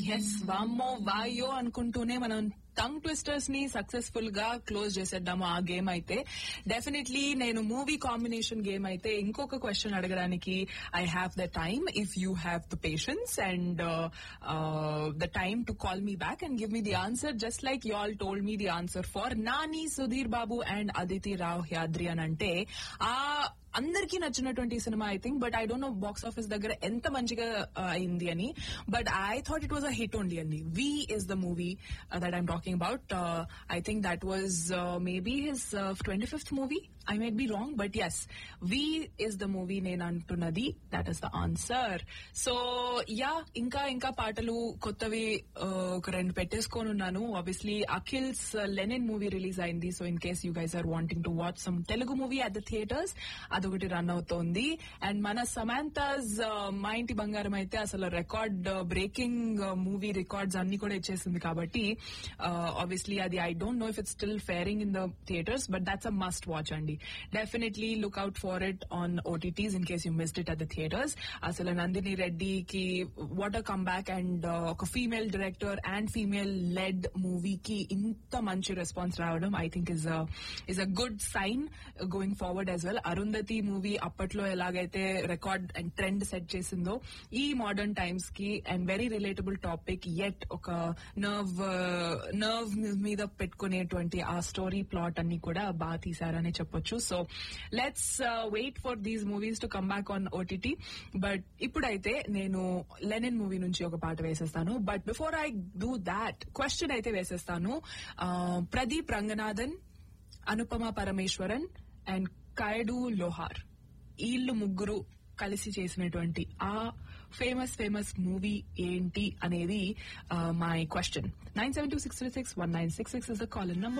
yes వామ్మో వాయో అనుకుంటూనే మనం టంగ్ ట్విస్టర్స్ ని సక్సెస్ఫుల్ గా క్లోజ్ చేసేద్దాము ఆ గేమ్ అయితే డెఫినెట్లీ నేను మూవీ కాంబినేషన్ గేమ్ అయితే ఇంకొక క్వశ్చన్ అడగడానికి I have the time if you have the patience and the time to call me back and give me the answer just like you all told me the answer for Nani Sudheer Babu and Aditi Rao Hydari అని అంటే ఆ అందరికీ నచ్చినటువంటి సినిమా I think but I don't know box office దగ్గర ఎంత మంచిగా uh, అయింది అని but I thought it was a hit only అండి వి is the movie that I'm talking about I think that was maybe his twenty fifth movie I might be wrong but yes V is the movie నేను అంటున్నది that is the answer so ya ఇంకా ఇంకా పాటలు కొత్తవి uh, ఒక రెండు పెట్టేసుకొని ఉన్నాను obviously Akhil's Lenin movie release అయింది so in case you guys are wanting to watch some Telugu movie at the theatres అదొకటి రన్ అవుతోంది అండ్ మన సమాంతాజ్ మా ఇంటి బంగారం అయితే అసలు రికార్డ్ బ్రేకింగ్ మూవీ రికార్డ్స్ అన్ని కూడా ఇచ్చేసింది కాబట్టి ఆబ్వియస్లీ అది I don't know if it still faring in the theatres but that's a must watch అండి definitely look out for it on OTTs in case you missed it at the theatres అసలు నందిని రెడ్డికి what a come back and ఒక female director and female lead మూవీకి ఇంత మంచి response రావడం I think is is a good sign going forward as well Arundhati movie అప్పట్లో ఎలాగైతే record and trend set చేసిందో ఈ మోడర్న్ టైమ్స్ కి and very relatable topic at ఒక నర్వ్ నర్వ్ మీద పెట్టుకునేటువంటి ఆ స్టోరీ ప్లాట్ అన్ని కూడా బాగా తీశారని చెప్పొచ్చు so let's wait for these movies to come back on OTT but ఇప్పుడైతే నేను లెనిన్ మూవీ నుంచి ఒక పాట వేసేస్తాను but before I do that question అయితే వేసేస్తాను Uh, ప్రదీప్ రంగనాథన్ అనుపమ పరమేశ్వరన్ అండ్ కైడు లోహార్ వీళ్ళు ముగ్గురు కలిసి చేసినటువంటి ఆ ఫేమస్ ఫేమస్ మూవీ ఏంటి అనేది my question nine seven two six three six one nine six six is the call number